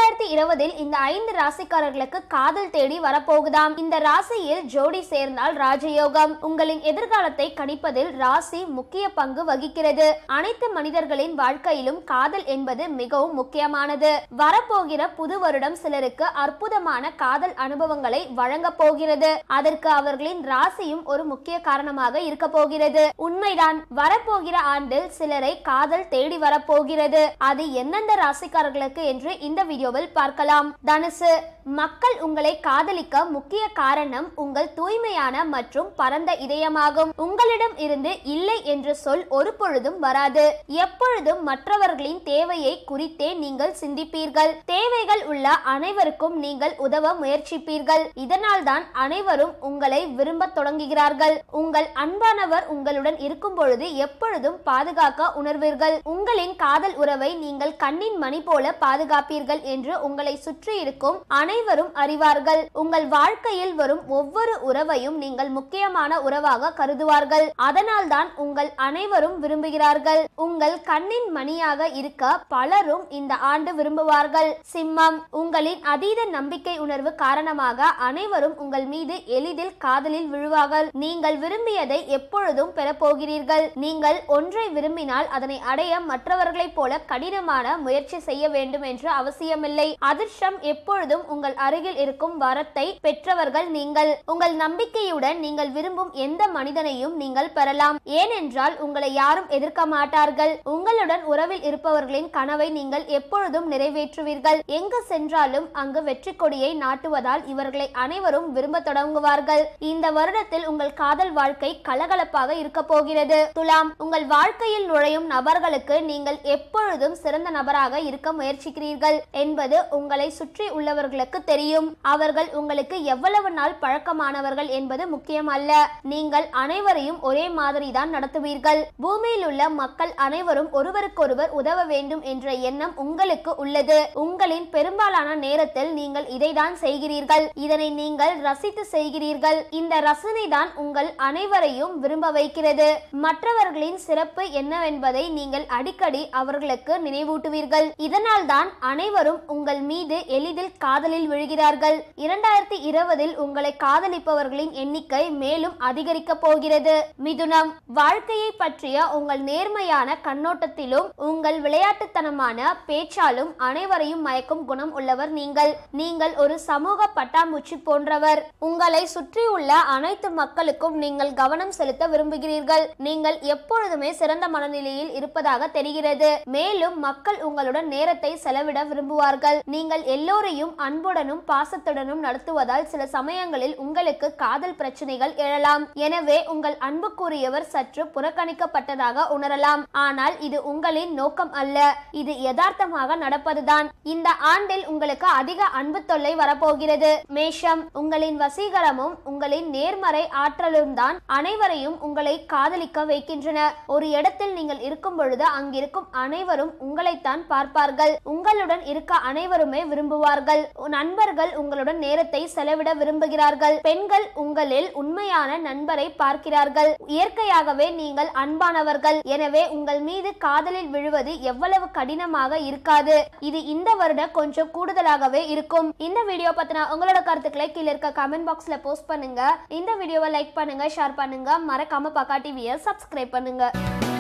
இரண்டாயிரத்தி இருபதில் இந்த ஐந்து ராசிக்காரர்களுக்கு காதல் தேடி வரப்போகுதாம் இந்த ராசியில் ஜோடி சேர்ந்தால் ராஜயோகம் உங்களின் எதிர்காலத்தை கணிப்பதில் ராசி முக்கிய பங்கு வகிக்கிறது அனைத்து மனிதர்களின் வாழ்க்கையிலும் காதல் என்பது மிகவும் முக்கியமானது வரப்போகிற புது வருடம் சிலருக்கு அற்புதமான காதல் அனுபவங்களை வழங்க போகிறது அதற்கு அவர்களின் ராசியும் ஒரு முக்கிய காரணமாக இருக்க போகிறது உண்மைதான் வரப்போகிற ஆண்டில் சிலரை காதல் தேடி வரப்போகிறது அது எந்தெந்த ராசிக்காரர்களுக்கு என்று இந்த வீடியோவில் பார்க்கலாம் தனுசு மக்கள் உங்களை காதலிக்க முக்கிய காரணம் உங்கள் தூய்மையான மற்றும் பரந்த இதயமாகும் உங்களிடம் இருந்து இல்லை என்ற சொல் ஒரு பொழுதும் வராது எப்பொழுதும் மற்றவர்களின் தேவையை குறித்தே நீங்கள் சிந்திப்பீர்கள் தேவைகள் உள்ள அனைவருக்கும் நீங்கள் உதவ முயற்சிப்பீர்கள் இதனால் தான் அனைவரும் உங்களை விரும்ப தொடங்குகிறார்கள் உங்கள் அன்பானவர் உங்களுடன் இருக்கும் பொழுது எப்பொழுதும் பாதுகாக்க உணர்வீர்கள் உங்களின் காதல் உறவை நீங்கள் கண்ணின் மணி போல பாதுகாப்பீர்கள் என்று உங்களை சுற்றி இருக்கும் அனைவரும் அறிவார்கள் உங்கள் வாழ்க்கையில் வரும் ஒவ்வொரு உறவையும் நீங்கள் முக்கியமான உறவாக கருதுவார்கள் அதனால் தான் உங்கள் அனைவரும் விரும்புகிறார்கள் உங்கள் கண்ணின் மணியாக இருக்க பலரும் இந்த ஆண்டு விரும்புவார்கள் சிம்மம் உங்களின் அதீத நம்பிக்கை உணர்வு காரணமாக அனைவரும் உங்கள் மீது எளிதில் காதலில் விழுவார்கள் நீங்கள் விரும்பியதை எப்பொழுதும் பெறப்போகிறீர்கள் நீங்கள் ஒன்றை விரும்பினால் அதனை அடைய மற்றவர்களைப் போல கடினமான முயற்சி செய்ய வேண்டும் என்று அவசியமில்லை அதிர்ஷ்டம் எப்பொழுதும் உங்கள் அருகில் இருக்கும் வரத்தை பெற்றவர்கள் நீங்கள் உங்கள் நம்பிக்கையுடன் நீங்கள் விரும்பும் எந்த மனிதனையும் நீங்கள் பெறலாம் ஏனென்றால் உங்களை யாரும் எதிர்க்க மாட்டார்கள் உங்களுடன் உறவில் இருப்பவர்களின் கனவை நீங்கள் எப்பொழுதும் நிறைவேற்றுவீர்கள் எங்கு சென்றாலும் அங்கு வெற்றி கொடியை நாட்டுவதால் இவர்களை அனைவரும் விரும்ப தொடங்குவார்கள் இந்த வருடத்தில் உங்கள் காதல் வாழ்க்கை கலகலப்பாக இருக்க போகிறது துலாம் உங்கள் வாழ்க்கையில் நுழையும் நபர்களுக்கு நீங்கள் எப்பொழுதும் சிறந்த நபராக இருக்க முயற்சிக்கிறீர்கள் என்பது உங்களை சுற்றி உள்ளவர்களுக்கு தெரியும் அவர்கள் உங்களுக்கு எவ்வளவு நாள் பழக்கமானவர்கள் என்பது முக்கியம் அல்ல நீங்கள் அனைவரையும் ஒரே மாதிரி தான் நடத்துவீர்கள் பூமியில் உள்ள மக்கள் அனைவரும் ஒருவருக்கொருவர் உதவ வேண்டும் என்ற எண்ணம் உங்களுக்கு உள்ளது உங்களின் பெரும்பாலான நேரத்தில் நீங்கள் இதைதான் செய்கிறீர்கள் இதனை நீங்கள் ரசித்து செய்கிறீர்கள் இந்த ரசனை தான் உங்கள் அனைவரையும் விரும்ப வைக்கிறது மற்றவர்களின் சிறப்பு என்னவென்பதை நீங்கள் அடிக்கடி அவர்களுக்கு நினைவூட்டுவீர்கள் இதனால் தான் அனைவரும் உங்கள் மீது எளிதில் காதலில் விழுகிறார்கள் இரண்டாயிரத்தி இருபதில் உங்களை காதலிப்பவர்களின் எண்ணிக்கை மேலும் அதிகரிக்க போகிறது மிதுனம் வாழ்க்கையை பற்றிய உங்கள் நேர்மையான கண்ணோட்டத்திலும் உங்கள் விளையாட்டுத்தனமான பேச்சாலும் அனைவரையும் மயக்கும் குணம் உள்ளவர் நீங்கள் நீங்கள் ஒரு சமூக பட்டாம்பூச்சி போன்றவர் உங்களை சுற்றியுள்ள அனைத்து மக்களுக்கும் நீங்கள் கவனம் செலுத்த விரும்புகிறீர்கள் நீங்கள் எப்பொழுதுமே சிறந்த மனநிலையில் இருப்பதாக தெரிகிறது மேலும் மக்கள் உங்களுடன் நேரத்தை செலவிட விரும்புவார்கள் நீங்கள் எல்லோரையும் அன்புடனும் பாசத்துடனும் நடத்துவதால் சில சமயங்களில் உங்களுக்கு காதல் பிரச்சனைகள் எழலாம் எனவே உங்கள் அன்புக்குரியவர் சற்று புறக்கணிக்கப்பட்டதாக உணரலாம் ஆனால் இது உங்களின் நோக்கம் அல்ல இது யதார்த்தமாக நடப்பதுதான் இந்த ஆண்டில் உங்களுக்கு அதிக அன்பு தொல்லை வரப்போகிறது மேஷம் உங்களின் வசீகரமும் உங்களின் நேர்மறை ஆற்றலும் தான் அனைவரையும் உங்களை காதலிக்க வைக்கின்றன ஒரு இடத்தில் நீங்கள் இருக்கும் பொழுது அங்கிருக்கும் அனைவரும் உங்களைத்தான் பார்ப்பார்கள் உங்களுடன் இருக்க அனைவருமே விரும்புவார்கள் நண்பர்கள் உங்களுடன் நேரத்தை செலவிட விரும்புகிறார்கள் பெண்கள் உங்களில் உண்மையான நண்பரை பார்க்கிறார்கள் இயற்கையாகவே நீங்கள் அன்பானவர்கள் எனவே உங்கள் மீது காதலில் விழுவது எவ்வளவு கடினமாக இருக்காது இது இந்த வருட கொஞ்சம் கூடுதலாகவே இருக்கும் இந்த வீடியோ பத்தின உங்களோட கருத்துக்களை கீழே இருக்க கமெண்ட் பாக்ஸ்ல போஸ்ட் பண்ணுங்க இந்த வீடியோவை லைக் பண்ணுங்க ஷேர் பண்ணுங்க மறக்காம பக்கா டிவியை சப்ஸ்கிரைப் பண்ணுங்க